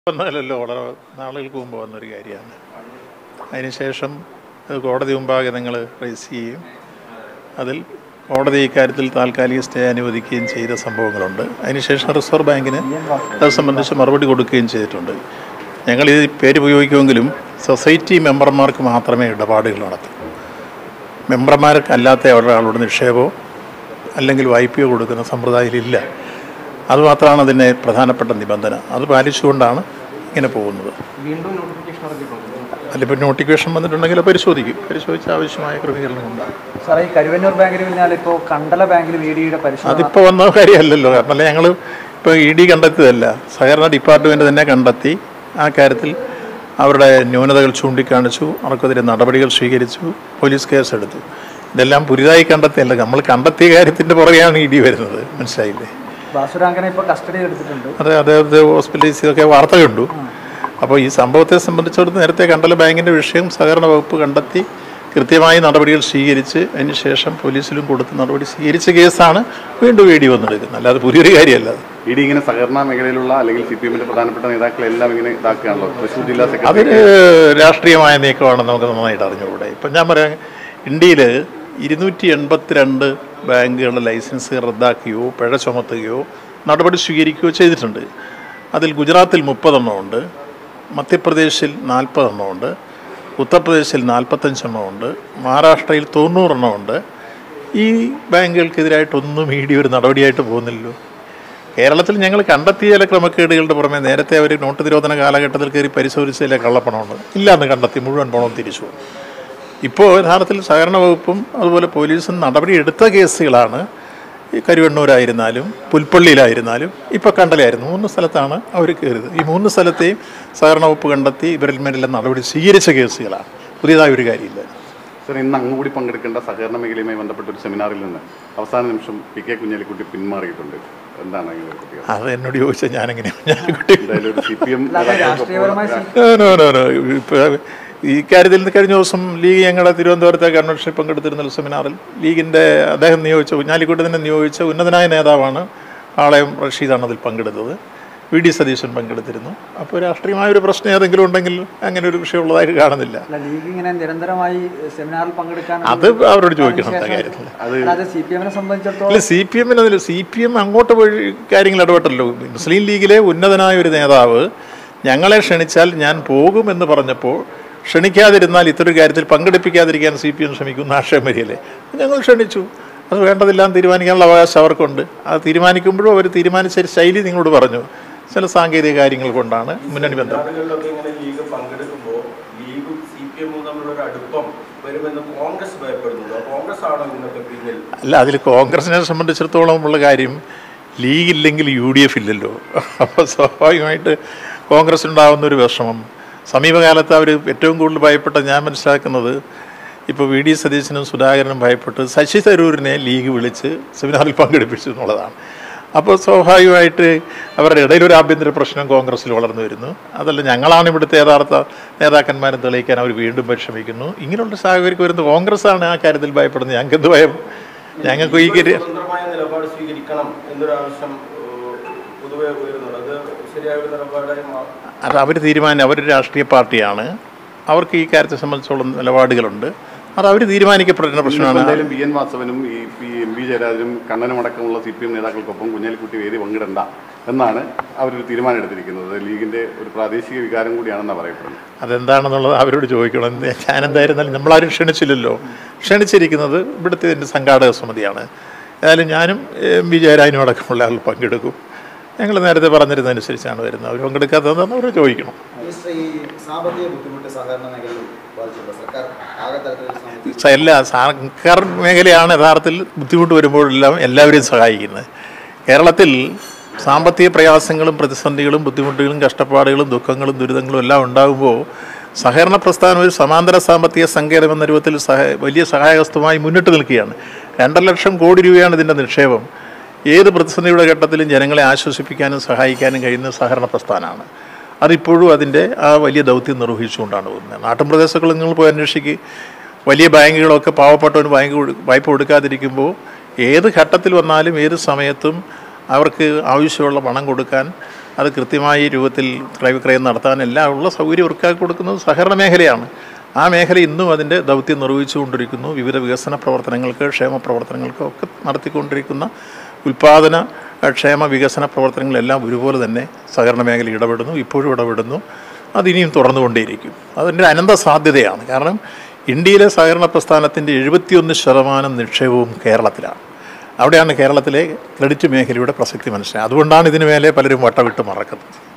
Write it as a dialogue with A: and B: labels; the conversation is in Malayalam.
A: വന്നതല്ലോ വളരെ നാളുകൾക്ക് മുമ്പ് വന്നൊരു കാര്യമാണ് അതിനുശേഷം അത് കോടതി മുമ്പാകെ നിങ്ങൾ റേസ് ചെയ്യുകയും അതിൽ കോടതി ഇക്കാര്യത്തിൽ താൽക്കാലിക സ്റ്റേ അനുവദിക്കുകയും ചെയ്ത സംഭവങ്ങളുണ്ട് അതിനുശേഷം റിസർവ് ബാങ്കിന് അത് സംബന്ധിച്ച് മറുപടി കൊടുക്കുകയും ചെയ്തിട്ടുണ്ട് ഞങ്ങൾ ഈ പേര് ഉപയോഗിക്കുമെങ്കിലും സൊസൈറ്റി മെമ്പർമാർക്ക് മാത്രമേ ഇടപാടുകൾ നടത്തൂ മെമ്പർമാർക്ക് അല്ലാത്ത ഒരാളോട് നിക്ഷേപമോ അല്ലെങ്കിൽ വായ്പയോ കൊടുക്കുന്ന സമ്പ്രദായത്തിലില്ല അതുമാത്രമാണ് അതിൻ്റെ പ്രധാനപ്പെട്ട നിബന്ധന അത് പാലിച്ചുകൊണ്ടാണ് ഇങ്ങനെ പോകുന്നത്
B: വീണ്ടും നോട്ടിഫിക്കേഷൻ ഇറക്കിയിട്ടുണ്ട്
A: അതിലിപ്പോൾ നോട്ടിഫിക്കേഷൻ വന്നിട്ടുണ്ടെങ്കിൽ അത് പരിശോധിക്കും പരിശോധിച്ച് ആവശ്യമായ ക്രമീകരണം ഉണ്ടാകും
C: സാറേ ഈ കരുവന്നൂർ ബാങ്കിന് പിന്നാലെ ഇപ്പോൾ കണ്ടല ബാങ്കിൽ വി ഡിയുടെ പരിശോധന
A: അതിപ്പോൾ വന്ന കാര്യമല്ലല്ലോ കാരണം അല്ലെ ഞങ്ങൾ ഇപ്പോൾ ഇ ഡി കണ്ടെത്തിയതല്ല സഹകരണ ഡിപ്പാർട്ട്മെൻറ്റ് തന്നെ കണ്ടെത്തി ആ കാര്യത്തിൽ അവരുടെ ന്യൂനതകൾ ചൂണ്ടിക്കാണിച്ചു അവർക്കെതിരെ നടപടികൾ സ്വീകരിച്ചു പോലീസ് കേസെടുത്തു ഇതെല്ലാം പുതിയതായി കണ്ടെത്തിയല്ല നമ്മൾ കണ്ടെത്തിയ കാര്യത്തിൻ്റെ പുറകെയാണ് ഇ ഡി വരുന്നത് മനസ്സിലായില്ലേ
C: ബാസുരാങ്കനെ ഇപ്പോൾ കസ്റ്റഡിയിൽ എടുത്തിട്ടുണ്ട്
A: അത് അദ്ദേഹത്തെ ഹോസ്പിറ്റലൈസ് ചെയ്തൊക്കെ വാർത്ത കണ്ടു അപ്പോൾ ഈ സംഭവത്തെ സംബന്ധിച്ചിടത്ത് നേരത്തെ കണ്ടല ബാങ്കിൻ്റെ വിഷയം സഹകരണ വകുപ്പ് കണ്ടെത്തി കൃത്യമായി നടപടികൾ സ്വീകരിച്ച് അതിന് ശേഷം പോലീസിലും കൊടുത്ത് നടപടി സ്വീകരിച്ച കേസാണ് വീണ്ടും ഇ ഡി വന്നെടുക്കുന്നത് അല്ലാതെ പുതിയൊരു കാര്യമല്ല അത്.
D: ഇ ഡി ഇങ്ങനെ സഹകരണ മേഖലയിലുള്ള അല്ലെങ്കിൽ സി പി എമ്മിന്റെ പ്രധാനപ്പെട്ട നേതാക്കളെല്ലാം ഇങ്ങനെ ഇതാക്കുകയാണല്ലോ തൃശ്ശൂർ ജില്ലാ സെക്രട്ടറി
A: അതിന് രാഷ്ട്രീയമായ നീക്കമാണെന്ന് നമുക്ക് നന്നായിട്ട് അറിഞ്ഞുകൂടെ ഇപ്പം ഞാൻ പറയാം ഇന്ത്യയിൽ ഇരുന്നൂറ്റി എൺപത്തിരണ്ട് ബാങ്കുകളുടെ ലൈസൻസ് റദ്ദാക്കുകയോ പിഴ ചുമത്തുകയോ നടപടി സ്വീകരിക്കുകയോ ചെയ്തിട്ടുണ്ട് അതിൽ ഗുജറാത്തിൽ മുപ്പതെണ്ണമുണ്ട് മധ്യപ്രദേശിൽ നാൽപ്പതെണ്ണമുണ്ട് ഉത്തർപ്രദേശിൽ നാൽപ്പത്തഞ്ചെണ്ണമുണ്ട് മഹാരാഷ്ട്രയിൽ തൊണ്ണൂറെണ്ണമുണ്ട് ഈ ബാങ്കുകൾക്കെതിരായിട്ടൊന്നും ഇ ഡി ഒരു നടപടിയായിട്ട് പോകുന്നില്ലല്ലോ കേരളത്തിൽ ഞങ്ങൾ കണ്ടെത്തിയ ചില ക്രമക്കേടുകളുടെ പുറമെ നേരത്തെ അവർ നോട്ട് നിരോധന കാലഘട്ടത്തിൽ കയറി പരിശോധിച്ച ചില കള്ളപ്പണമുണ്ട് ഇല്ലാന്ന് കണ്ടെത്തി മുഴുവൻ പണവും തിരിച്ചു ഇപ്പോൾ യഥാർത്ഥത്തിൽ സഹകരണ വകുപ്പും അതുപോലെ പോലീസും നടപടി എടുത്ത കേസുകളാണ് ഈ കരുവണ്ണൂരായിരുന്നാലും പുൽപ്പള്ളിയിലായിരുന്നാലും ഇപ്പോൾ കണ്ടലായിരുന്നു മൂന്ന് സ്ഥലത്താണ് അവർ കയറിയത് ഈ മൂന്ന് സ്ഥലത്തെയും സഹകരണ വകുപ്പ് കണ്ടെത്തി ഇവരിൽ മേലെല്ലാം നടപടി സ്വീകരിച്ച കേസുകളാണ് പുതിയതായ ഒരു കാര്യമില്ല
D: സർ ഇന്ന് അങ്ങ് കൂടി പങ്കെടുക്കേണ്ട സഹകരണ മേഖലയുമായി ബന്ധപ്പെട്ട ഒരു സെമിനാറിൽ നിന്ന് അവസാന നിമിഷം പി കെ കുഞ്ഞാലിക്കുട്ടി പിന്മാറിയിട്ടുണ്ട് എന്താണ് അങ്ങനെ കുട്ടികൾ
A: അത് എന്നോട് ചോദിച്ചാൽ ഞാനെങ്ങനെ ഞാൻ കുട്ടി
D: എന്തായാലും ഒരു സി പി എം
C: അല്ലാതെ രാഷ്ട്രീയപരമായി C-
A: no, no, no, no. ഇപ്പൊ ഈ കാര്യത്തിൽ നിന്ന് കഴിഞ്ഞ ദിവസം ലീഗ് ഞങ്ങളുടെ തിരുവനന്തപുരത്തെ കൺവെൻഷനിൽ പങ്കെടുത്തിരുന്ന സെമിനാറിൽ ലീഗിൻ്റെ അദ്ദേഹം നിയോഗിച്ച കുഞ്ഞാലിക്കുട്ടി തന്നെ നിയോഗിച്ച ഉന്നതനായ നേതാവാണ് പാളയം റഷീദാണ് അതിൽ പങ്കെടുത്തത് വി ഡി സതീശൻ പങ്കെടുത്തിരുന്നു അപ്പോൾ രാഷ്ട്രീയമായ ഒരു പ്രശ്നം ഏതെങ്കിലും ഉണ്ടെങ്കിൽ അങ്ങനെ ഒരു വിഷയമുള്ളതായിട്ട് കാണുന്നില്ല
C: അല്ല ലീഗ് ഇങ്ങനെ നിരന്തരമായി സെമിനാറിൽ പങ്കെടുക്കാൻ
A: അത് അവരോട് ചോദിക്കണം എന്താ കാര്യത്തിൽ
C: അല്ലാതെ സി പി എമ്മിനെ സംബന്ധിച്ചിടത്തോളം
A: അല്ല സി പി എമ്മിന് അതിൽ സി പി എം അങ്ങോട്ട് പോയി കാര്യങ്ങൾ ഇടപെട്ടല്ലോ മുസ്ലിം ലീഗിലെ ഉന്നതനായ ഒരു നേതാവ് ഞങ്ങളെ ക്ഷണിച്ചാൽ ഞാൻ പോകുമെന്ന് പറഞ്ഞപ്പോൾ ക്ഷണിക്കാതിരുന്നാൽ ഇത്തരം കാര്യത്തിൽ പങ്കെടുപ്പിക്കാതിരിക്കാൻ സി പി എം ശ്രമിക്കുന്ന ആശയം വരികയല്ലേ ഞങ്ങൾ ക്ഷണിച്ചു അത് വേണ്ടതെല്ലാം തീരുമാനിക്കാനുള്ള അവകാശം അവർക്കുണ്ട് അത് തീരുമാനിക്കുമ്പോഴും അവർ തീരുമാനിച്ച ഒരു ശൈലി നിങ്ങളോട് പറഞ്ഞു ചില സാങ്കേതിക കാര്യങ്ങൾ കൊണ്ടാണ് മുന്നണി ബന്ധം
E: നാടുകളിലൊക്കെ ഇങ്ങനെ ലീഗ് പങ്കെടുക്കുമ്പോൾ ലീഗും സി പി എമ്മും തമ്മിലുള്ള ഒരു അടുപ്പം വരുമെന്ന് കോൺഗ്രസ് ഭയപ്പെടുന്നുണ്ട് കോൺഗ്രസ് ആണോ ഇതിനൊക്കെ പിന്നിൽ
A: അല്ല അതിൽ കോൺഗ്രസിനെ സംബന്ധിച്ചിടത്തോളം ഉള്ള കാര്യം ലീഗ് ഇല്ലെങ്കിൽ യു ഡി എഫ് ഇല്ലല്ലോ അപ്പോൾ സ്വാഭാവികമായിട്ട് കോൺഗ്രസ് ഉണ്ടാകുന്ന ഒരു വിഷമം സമീപകാലത്ത് അവർ ഏറ്റവും കൂടുതൽ ഭയപ്പെട്ട ഞാൻ മനസ്സിലാക്കുന്നത് ഇപ്പോൾ വി ഡി സതീശനും സുധാകരനും ഭയപ്പെട്ട് ശശി തരൂരിനെ ലീഗ് വിളിച്ച് സെമിനാറിൽ പങ്കെടുപ്പിച്ചു എന്നുള്ളതാണ് അപ്പോൾ സ്വാഭാവികമായിട്ട് അവരുടെ ഇടയിൽ ഒരു ആഭ്യന്തര പ്രശ്നം കോൺഗ്രസ്സിൽ വളർന്നു വരുന്നു അതല്ല ഞങ്ങളാണ് ഇവിടുത്തെ യഥാർത്ഥ നേതാക്കന്മാരെ തെളിയിക്കാൻ അവർ വീണ്ടും പരിശ്രമിക്കുന്നു ഇങ്ങനെയുള്ള സാഹചര്യം വരുന്നത് കോൺഗ്രസ്സാണ് ആ കാര്യത്തിൽ ഭയപ്പെടുന്നത് ഞങ്ങൾക്ക് എന്ത് ഭയം ഞങ്ങൾക്ക് ഈ
E: ഒരു
A: ഗതി-
E: സ്വതന്ത്രമായ നിലപാട് സ്വീകരിക്കണം എന്നൊരു ആവശ്യം ഏഹ്, പൊതുവെ ഉയരുന്നുണ്ട് അത് ശരിയായ ഒരു നിലപാടായി മാറും
A: അത് അവർ തീരുമാനം അവരൊരു രാഷ്ട്രീയ പാർട്ടിയാണ് അവർക്ക് ഈ കാര്യത്തെ സംബന്ധിച്ചുള്ള നിലപാടുകളുണ്ട് അത് അവർ തീരുമാനിക്കപ്പെടുന്ന പ്രശ്നമാണ്
D: എന്തായാലും വി എൻ വാസവനും ഈ പി എം വി ജയരാജനും കണ്ണനും അടക്കമുള്ള സി പി എം നേതാക്കൾക്കൊപ്പം കുഞ്ഞാലിക്കുട്ടി വേദി പങ്കിടണ്ട എന്നാണ് അവരൊരു തീരുമാനം എടുത്തിരിക്കുന്നത് ലീഗിന്റെ ഒരു പ്രാദേശിക വികാരം കൂടിയാണെന്നാണ് പറയപ്പെടുന്നത്
A: അതെന്താണെന്നുള്ളത് അവരോട് ചോദിക്കണം എന്ത് ഞാനെന്തായിരുന്നാലും നമ്മളാരും ക്ഷണിച്ചില്ലല്ലോ ക്ഷണിച്ചിരിക്കുന്നത് ഇവിടുത്തെ എൻ്റെ സംഘാടക സമിതിയാണ് ഏതായാലും ഞാനും എം വി ജയരാജനും അടക്കമുള്ള ആൾ പങ്കെടുക്കും ഞങ്ങൾ നേരത്തെ പറഞ്ഞിരുന്നതനുസരിച്ചാണ് വരുന്നത് അവർ പങ്കെടുക്കാത്തതെന്ന് അവർ ചോദിക്കണം
F: മിനിസ്റ്റർ ഈ സാമ്പത്തിക ബുദ്ധിമുട്ട് സഹകരണ മേഖലയിൽ ബാധിച്ചിട്ടുണ്ട് സർക്കാർ ആകെ തരത്തിൽ സാമ്പത്തിക
A: സ- എല്ലാ സർക്കാർ മേഖലയാണ് യഥാർത്ഥത്തിൽ ബുദ്ധിമുട്ട് വരുമ്പോഴെല്ലാം എല്ലാവരെയും സഹായിക്കുന്നത് കേരളത്തിൽ സാമ്പത്തിക പ്രയാസങ്ങളും പ്രതിസന്ധികളും ബുദ്ധിമുട്ടുകളും കഷ്ടപ്പാടുകളും ദുഃഖങ്ങളും ദുരിതങ്ങളും എല്ലാം ഉണ്ടാകുമ്പോൾ സഹകരണ പ്രസ്ഥാനം ഒരു സമാന്തര സാമ്പത്തിക സങ്കേതം എന്ന രൂപത്തിൽ സഹ വലിയ സഹായഹസ്തമായി മുന്നിട്ട് നിൽക്കുകയാണ് രണ്ടര ലക്ഷം കോടി രൂപയാണ് ഇതിൻ്റെ നിക്ഷേപം ഏത് പ്രതിസന്ധിയുടെ ഘട്ടത്തിലും ജനങ്ങളെ ആശ്വസിപ്പിക്കാനും സഹായിക്കാനും കഴിയുന്ന സഹകരണ പ്രസ്ഥാനമാണ് അതിപ്പോഴും അതിൻ്റെ ആ വലിയ ദൗത്യം നിർവഹിച്ചുകൊണ്ടാണ് പോകുന്നത് നാട്ടിൻ പ്രദേശങ്ങളിൽ നിങ്ങൾ പോയി അന്വേഷിക്കുക വലിയ ബാങ്കുകളൊക്കെ പാവപ്പെട്ടവന് ബാങ്ക് കൊടു- വായ്പ കൊടുക്കാതിരിക്കുമ്പോൾ ഏത് ഘട്ടത്തിൽ വന്നാലും ഏത് സമയത്തും അവർക്ക് ആവശ്യമുള്ള പണം കൊടുക്കാൻ അത് കൃത്യമായി രൂപത്തിൽ ക്രയവിക്രയം നടത്താൻ എല്ലാം ഉള്ള സൗകര്യം ഒരുക്കാക്കി കൊടുക്കുന്നത് സഹകരണ മേഖലയാണ് ആ മേഖല ഇന്നും അതിൻ്റെ ദൗത്യം നിർവഹിച്ചുകൊണ്ടിരിക്കുന്നു വിവിധ വികസന പ്രവർത്തനങ്ങൾക്ക് ക്ഷേമ പ്രവർത്തനങ്ങൾക്ക് ഒക്കെ നടത്തിക്കൊണ്ടിരിക്കുന്ന ഉൽപ്പാദന അഹ് ക്ഷേമ വികസന പ്രവർത്തനങ്ങളെല്ലാം ഒരുപോലെ തന്നെ സഹകരണ മേഖല ഇടപെടുന്നു ഇപ്പോഴും ഇടപെടുന്നു അതിനിയും തുറന്നുകൊണ്ടേയിരിക്കും അതിൻ്റെ അനന്ത സാധ്യതയാണ് കാരണം ഇന്ത്യയിലെ സഹകരണ പ്രസ്ഥാനത്തിൻ്റെ എഴുപത്തിയൊന്ന് ശതമാനം നിക്ഷേപവും കേരളത്തിലാണ് അവിടെയാണ് കേരളത്തിലെ ക്രെഡിറ്റ് മേഖലയുടെ പ്രസക്തി മനസ്സിലായത് അതുകൊണ്ടാണ് ഇതിനു മേലെ പലരും വട്ടവിട്ട് മറക്കുന്നത്